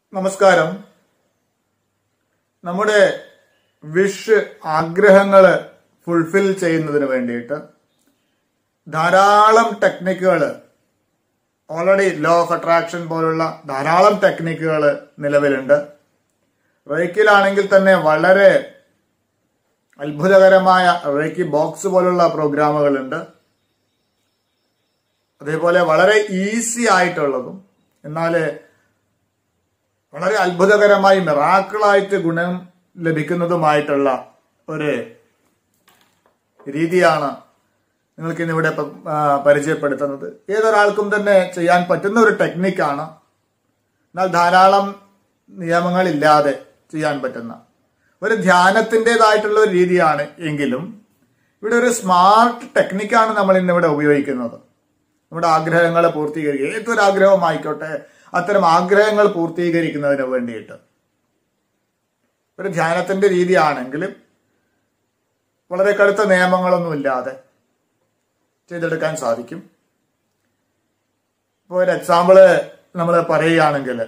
നമസ്കാരം നമ്മുടെ wish ആഗ്രഹങ്ങള് fulfil ചെയ്യുന്നതിന് വേണ്ടിയിട്ട് ധാരാളം ടെക്നിക്കുകൾ ഓൾറെഡി ലോ ഓഫ് അട്രാക്ഷൻ പോലുള്ള ധാരാളം ടെക്നിക്കുകൾ നിലവിലുണ്ട് റേക്കിലാണെങ്കിൽ തന്നെ വളരെ അത്ഭുതകരമായ റേക്കി ബോക്സ് പോലുള്ള പ്രോഗ്രാമുകളുണ്ട് അതേപോലെ വളരെ ഈസി ആയിട്ടുള്ളതും എന്നാൽ വളരെ അത്ഭുതകരമായി മിറാക്കിളായിട്ട് ഗുണം ലഭിക്കുന്നതുമായിട്ടുള്ള ഒരു രീതിയാണ് നിങ്ങൾക്ക് ഇന്നിവിടെ പ- ആ, പരിചയപ്പെടുത്തുന്നത് ഏതൊരാൾക്കും തന്നെ ചെയ്യാൻ പറ്റുന്ന ഒരു ടെക്നിക്കാണ് എന്നാൽ ധാരാളം നിയമങ്ങളില്ലാതെ ചെയ്യാൻ പറ്റുന്ന ഒരു ധ്യാനത്തിൻ്റെതായിട്ടുള്ള ഒരു രീതിയാണ് എങ്കിലും ഇവിടെ ഒരു സ്മാർട്ട് ടെക്നിക്കാണ് നമ്മൾ ഇന്നിവിടെ ഉപയോഗിക്കുന്നത് നമ്മുടെ ആഗ്രഹങ്ങൾ പൂർത്തീകരിക്കുക ഏതൊരു ആഗ്രഹമായിക്കോട്ടെ അത്തരം ആഗ്രഹങ്ങൾ പൂർത്തീകരിക്കുന്നതിന് വേണ്ടിയിട്ട് ഒരു ധ്യാനത്തിന്റെ രീതിയാണെങ്കിലും വളരെ കടുത്ത നിയമങ്ങളൊന്നും ഇല്ലാതെ ചെയ്തെടുക്കാൻ സാധിക്കും ഇപ്പോൾ ഒരു എക്സാമ്പിള് നമ്മൾ പറയുകയാണെങ്കിൽ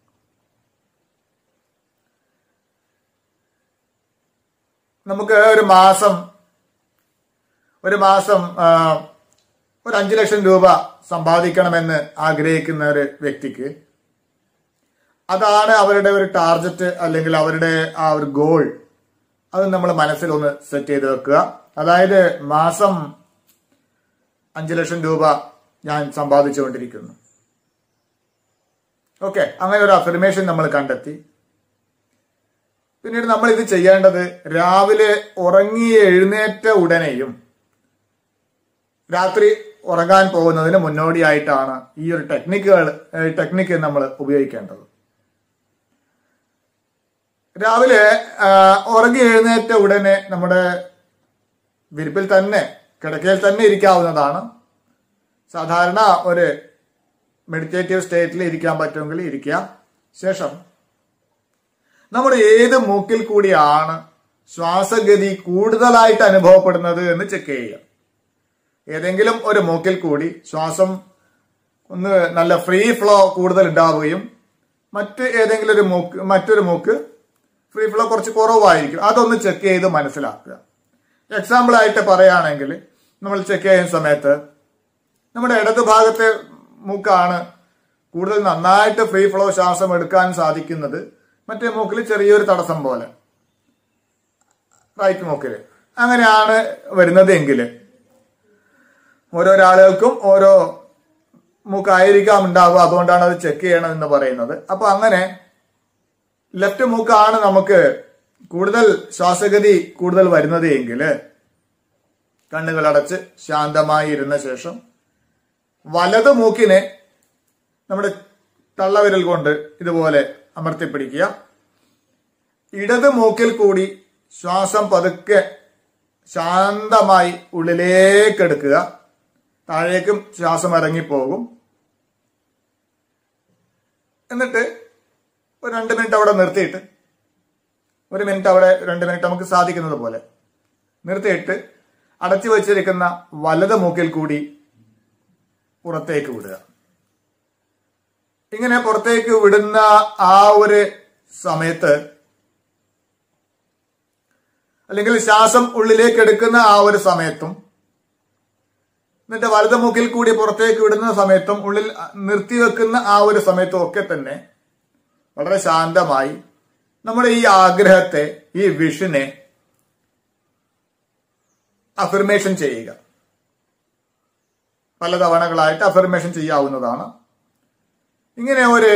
നമുക്ക് ഒരു മാസം ഒരു മാസം ആ, ഒരു അഞ്ചു ലക്ഷം രൂപ സമ്പാദിക്കണമെന്ന് ആഗ്രഹിക്കുന്ന ഒരു വ്യക്തിക്ക് അതാണ് അവരുടെ ഒരു ടാർഗറ്റ് അല്ലെങ്കിൽ അവരുടെ ആ ഒരു ഗോൾ അത് നമ്മൾ മനസ്സിൽ ഒന്ന് സെറ്റ് ചെയ്ത് വെക്കുക അതായത് മാസം അഞ്ചു ലക്ഷം രൂപ ഞാൻ സമ്പാദിച്ചുകൊണ്ടിരിക്കുന്നു ഓക്കെ അങ്ങനെ ഒരു അഫർമേഷൻ നമ്മൾ കണ്ടെത്തി പിന്നീട് നമ്മൾ ഇത് ചെയ്യേണ്ടത് രാവിലെ ഉറങ്ങി എഴുന്നേറ്റ ഉടനെയും രാത്രി ഉറങ്ങാൻ പോകുന്നതിന് മുന്നോടിയായിട്ടാണ് ഈ ഒരു ടെക്നിക്കുകൾ ടെക്നിക്ക് നമ്മൾ ഉപയോഗിക്കേണ്ടത് രാവിലെ ആ, ഉറങ്ങി എഴുന്നേറ്റ ഉടനെ നമ്മുടെ വിരിപ്പിൽ തന്നെ കിടക്കയിൽ തന്നെ ഇരിക്കാവുന്നതാണ് സാധാരണ ഒരു മെഡിറ്റേറ്റീവ് സ്റ്റേറ്റിൽ ഇരിക്കാൻ പറ്റുമെങ്കിൽ ഇരിക്കുക ശേഷം നമ്മുടെ ഏത് മൂക്കിൽ കൂടിയാണ് ശ്വാസഗതി കൂടുതലായിട്ട് അനുഭവപ്പെടുന്നത് എന്ന് ചെക്ക് ചെയ്യുക ഏതെങ്കിലും ഒരു മൂക്കിൽ കൂടി ശ്വാസം ഒന്ന് നല്ല ഫ്രീ ഫ്ലോ കൂടുതൽ ഉണ്ടാവുകയും മറ്റ് ഏതെങ്കിലും ഒരു മൂക്ക് മറ്റൊരു മൂക്ക് ഫ്രീ ഫ്ലോ കുറച്ച് കുറവായിരിക്കും അതൊന്ന് ചെക്ക് ചെയ്ത് മനസ്സിലാക്കുക എക്സാമ്പിൾ ആയിട്ട് പറയുകയാണെങ്കിൽ നമ്മൾ ചെക്ക് ചെയ്യുന്ന സമയത്ത് നമ്മുടെ ഇടതു ഭാഗത്തെ മൂക്കാണ് കൂടുതൽ നന്നായിട്ട് ഫ്രീ ഫ്ലോ ശ്വാസം എടുക്കാൻ സാധിക്കുന്നത് മറ്റേ മൂക്കിൽ ചെറിയൊരു തടസ്സം പോലെ റൈറ്റ് മൂക്കിൽ അങ്ങനെയാണ് വരുന്നത് എങ്കിൽ ഓരോരോ ആളുകൾക്കും ഓരോ മൂക്കായിരിക്കാം ഉണ്ടാവുക അതുകൊണ്ടാണ് അത് ചെക്ക് ചെയ്യണം എന്ന് പറയുന്നത് അപ്പൊ അങ്ങനെ ലെഫ്റ്റ് മൂക്കാണ് നമുക്ക് കൂടുതൽ ശ്വാസഗതി കൂടുതൽ വരുന്നത് എങ്കിൽ കണ്ണുകൾ അടച്ച് ശാന്തമായി ഇരുന്ന ശേഷം വലത് മൂക്കിനെ നമ്മുടെ തള്ളവിരൽ കൊണ്ട് ഇതുപോലെ അമർത്തിപ്പിടിക്കുക ഇടത് മൂക്കിൽ കൂടി ശ്വാസം പതുക്കെ ശാന്തമായി ഉള്ളിലേക്ക് എടുക്കുക താഴേക്കും ശ്വാസം ഇറങ്ങിപ്പോകും എന്നിട്ട് ഒരു രണ്ട് മിനിറ്റ് അവിടെ നിർത്തിയിട്ട് ഒരു മിനിറ്റ് അവിടെ രണ്ട് മിനിറ്റ് നമുക്ക് സാധിക്കുന്നത് പോലെ നിർത്തിയിട്ട് അടച്ചു വച്ചിരിക്കുന്ന വലത് മൂക്കിൽ കൂടി പുറത്തേക്ക് വിടുക ഇങ്ങനെ പുറത്തേക്ക് വിടുന്ന ആ ഒരു സമയത്ത് അല്ലെങ്കിൽ ശ്വാസം ഉള്ളിലേക്ക് എടുക്കുന്ന ആ ഒരു സമയത്തും എന്നിട്ട് വലത് മൂക്കിൽ കൂടി പുറത്തേക്ക് വിടുന്ന സമയത്തും ഉള്ളിൽ നിർത്തിവെക്കുന്ന ആ ഒരു സമയത്തും ഒക്കെ തന്നെ വളരെ ശാന്തമായി നമ്മുടെ ഈ ആഗ്രഹത്തെ ഈ വിഷനെ അഫർമേഷൻ ചെയ്യുക പല തവണകളായിട്ട് അഫർമേഷൻ ചെയ്യാവുന്നതാണ് ഇങ്ങനെ ഒരു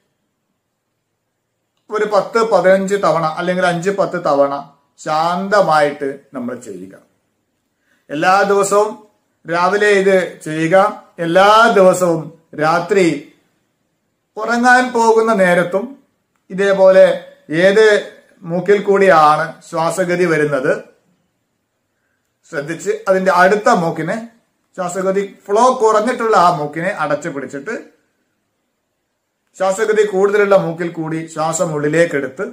ഒരു പത്ത് പതിനഞ്ച് തവണ അല്ലെങ്കിൽ അഞ്ച് പത്ത് തവണ ശാന്തമായിട്ട് നമ്മൾ ചെയ്യുക എല്ലാ ദിവസവും രാവിലെ ഇത് ചെയ്യുക എല്ലാ ദിവസവും രാത്രി ഉറങ്ങാൻ പോകുന്ന നേരത്തും ഇതേപോലെ ഏത് മൂക്കിൽ കൂടിയാണ് ശ്വാസഗതി വരുന്നത് ശ്രദ്ധിച്ച് അതിന്റെ അടുത്ത മൂക്കിനെ ശ്വാസഗതി ഫ്ലോ കുറഞ്ഞിട്ടുള്ള ആ മൂക്കിനെ അടച്ചു പിടിച്ചിട്ട് ശ്വാസഗതി കൂടുതലുള്ള മൂക്കിൽ കൂടി ശ്വാസം ഉള്ളിലേക്ക് എടുത്ത്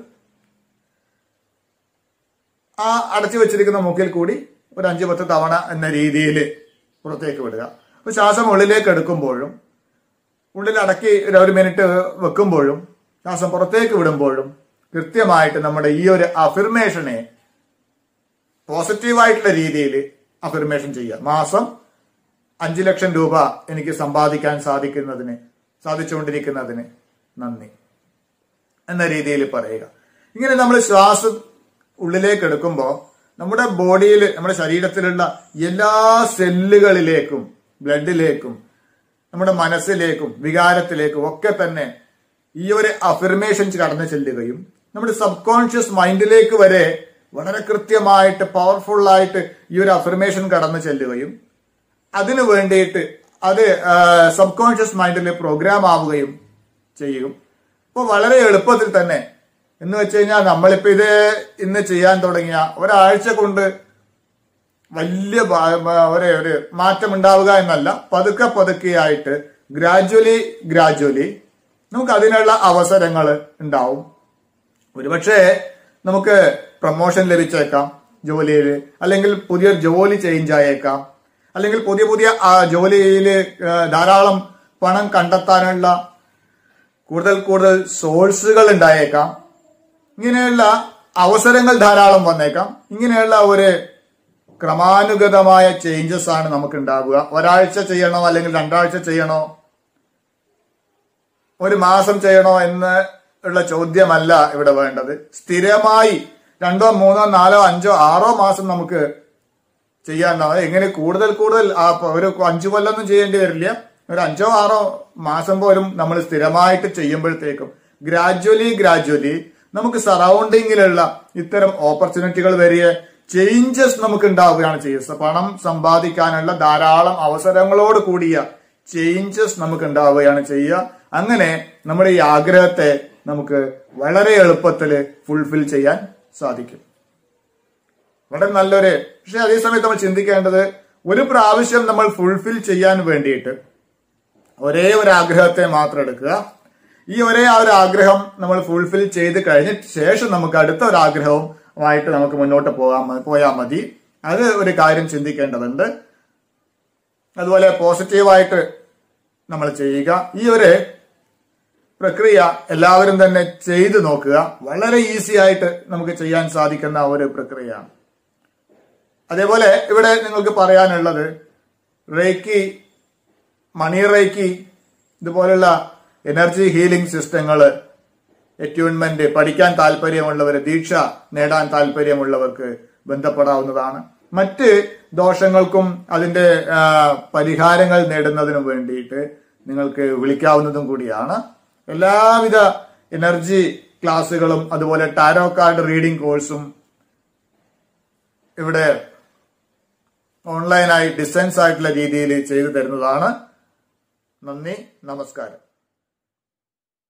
ആ അടച്ചു വെച്ചിരിക്കുന്ന മൂക്കിൽ കൂടി ഒരു അഞ്ച് പത്ത് തവണ എന്ന രീതിയിൽ പുറത്തേക്ക് വിടുക അപ്പൊ ശ്വാസം ഉള്ളിലേക്ക് എടുക്കുമ്പോഴും ഉള്ളിൽ അടക്കി ഒരു- ഒരു മിനിറ്റ് വെക്കുമ്പോഴും ശ്വാസം പുറത്തേക്ക് വിടുമ്പോഴും കൃത്യമായിട്ട് നമ്മുടെ ഈ ഒരു അഫിർമേഷനെ പോസിറ്റീവായിട്ടുള്ള രീതിയിൽ അഫിർമേഷൻ ചെയ്യുക മാസം അഞ്ചു ലക്ഷം രൂപ എനിക്ക് സമ്പാദിക്കാൻ സാധിക്കുന്നതിന് സാധിച്ചുകൊണ്ടിരിക്കുന്നതിന് നന്ദി എന്ന രീതിയിൽ പറയുക ഇങ്ങനെ നമ്മൾ ശ്വാസം ഉള്ളിലേക്ക് എടുക്കുമ്പോൾ നമ്മുടെ ബോഡിയിൽ നമ്മുടെ ശരീരത്തിലുള്ള എല്ലാ സെല്ലുകളിലേക്കും ബ്ലഡിലേക്കും നമ്മുടെ മനസ്സിലേക്കും വികാരത്തിലേക്കും ഒക്കെ തന്നെ ഈ ഒരു അഫിർമേഷൻ കടന്നു ചെല്ലുകയും നമ്മുടെ സബ് കോൺഷ്യസ് മൈൻഡിലേക്ക് വരെ വളരെ കൃത്യമായിട്ട് പവർഫുൾ ആയിട്ട് ഈ ഒരു അഫിർമേഷൻ കടന്നു ചെല്ലുകയും അതിനു വേണ്ടിയിട്ട് അത് സബ് കോൺഷ്യസ് മൈൻഡിൽ പ്രോഗ്രാം ആവുകയും ചെയ്യും അപ്പോൾ വളരെ എളുപ്പത്തിൽ തന്നെ എന്ന് വെച്ച് കഴിഞ്ഞാൽ നമ്മളിപ്പോ ഇത് ഇന്ന് ചെയ്യാൻ തുടങ്ങിയ ഒരാഴ്ച കൊണ്ട് വലിയ ഭാ- ഭാ- ഒരു ഒരു മാറ്റം ഉണ്ടാവുക എന്നല്ല പതുക്കെ പതുക്കെയായിട്ട് ഗ്രാജുവലി ഗ്രാജുവലി നമുക്ക് അതിനുള്ള അവസരങ്ങൾ ഉണ്ടാവും ഒരുപക്ഷെ നമുക്ക് പ്രൊമോഷൻ ലഭിച്ചേക്കാം ജോലിയിൽ അല്ലെങ്കിൽ പുതിയ ജോലി ചേഞ്ച് ആയേക്കാം അല്ലെങ്കിൽ പുതിയ പുതിയ ജോലിയിൽ ധാരാളം പണം കണ്ടെത്താനുള്ള കൂടുതൽ കൂടുതൽ സോഴ്സുകൾ ഉണ്ടായേക്കാം ഇങ്ങനെയുള്ള അവസരങ്ങൾ ധാരാളം വന്നേക്കാം ഇങ്ങനെയുള്ള ഒരു ക്രമാനുഗതമായ ചേഞ്ചസ് ആണ് നമുക്ക് ഉണ്ടാവുക ഒരാഴ്ച ചെയ്യണോ അല്ലെങ്കിൽ രണ്ടാഴ്ച ചെയ്യണോ ഒരു മാസം ചെയ്യണോ എന്ന് ഉള്ള ചോദ്യമല്ല ഇവിടെ വേണ്ടത് സ്ഥിരമായി രണ്ടോ മൂന്നോ നാലോ അഞ്ചോ ആറോ മാസം നമുക്ക് ചെയ്യാനുണ്ടാവും എങ്ങനെ കൂടുതൽ കൂടുതൽ ആ പ- ഒരു അഞ്ചു കൊല്ലൊന്നും ചെയ്യേണ്ടി വരില്ല ഒരു അഞ്ചോ ആറോ മാസം പോലും നമ്മൾ സ്ഥിരമായിട്ട് ചെയ്യുമ്പോഴത്തേക്കും ഗ്രാജുവലി ഗ്രാജുവലി നമുക്ക് സറൗണ്ടിങ്ങിലുള്ള ഇത്തരം ഓപ്പർച്യൂണിറ്റികൾ വരിക ചേഞ്ചസ് നമുക്ക് ഉണ്ടാവുകയാണ് ചെയ്യുക പണം സമ്പാദിക്കാനുള്ള ധാരാളം അവസരങ്ങളോട് കൂടിയ ചേഞ്ചസ് നമുക്ക് ഉണ്ടാവുകയാണ് ചെയ്യുക അങ്ങനെ നമ്മുടെ ഈ ആഗ്രഹത്തെ നമുക്ക് വളരെ എളുപ്പത്തിൽ ഫുൾഫിൽ ചെയ്യാൻ സാധിക്കും വളരെ നല്ലൊരു പക്ഷെ അതേസമയത്ത് നമ്മൾ ചിന്തിക്കേണ്ടത് ഒരു പ്രാവശ്യം നമ്മൾ ഫുൾഫിൽ ചെയ്യാൻ വേണ്ടിയിട്ട് ഒരേ ഒരു ആഗ്രഹത്തെ മാത്രം എടുക്കുക ഈ ഒരേ ആ ഒരു ആഗ്രഹം നമ്മൾ ഫുൾഫിൽ ചെയ്ത് കഴിഞ്ഞ ശേഷം നമുക്ക് അടുത്ത ഒരു ആഗ്രഹവുമായിട്ട് നമുക്ക് മുന്നോട്ട് പോകാൻ മ- പോയാൽ മതി അത് ഒരു കാര്യം ചിന്തിക്കേണ്ടതുണ്ട് അതുപോലെ പോസിറ്റീവായിട്ട് നമ്മൾ ചെയ്യുക ഈ ഒരു പ്രക്രിയ എല്ലാവരും തന്നെ ചെയ്തു നോക്കുക വളരെ ഈസി ആയിട്ട് നമുക്ക് ചെയ്യാൻ സാധിക്കുന്ന ഒരു പ്രക്രിയയാണ് അതേപോലെ ഇവിടെ നിങ്ങൾക്ക് പറയാനുള്ളത് റേക്കി മണി റേക്കി ഇതുപോലുള്ള എനർജി ഹീലിംഗ് സിസ്റ്റങ്ങൾ എറ്റ്യൂൺമെന്റ് പഠിക്കാൻ താല്പര്യമുള്ളവർ ദീക്ഷ നേടാൻ താല്പര്യമുള്ളവർക്ക് ബന്ധപ്പെടാവുന്നതാണ് മറ്റ് ദോഷങ്ങൾക്കും അതിന്റെ ആ, പരിഹാരങ്ങൾ നേടുന്നതിനും വേണ്ടിയിട്ട് നിങ്ങൾക്ക് വിളിക്കാവുന്നതും കൂടിയാണ് എല്ലാവിധ എനർജി ക്ലാസ്സുകളും അതുപോലെ ടാരോ കാർഡ് റീഡിംഗ് കോഴ്സും ഇവിടെ ഓൺലൈനായി ഡിസ്റ്റൻസ് ആയിട്ടുള്ള രീതിയിൽ ചെയ്തു തരുന്നതാണ് നന്ദി നമസ്കാരം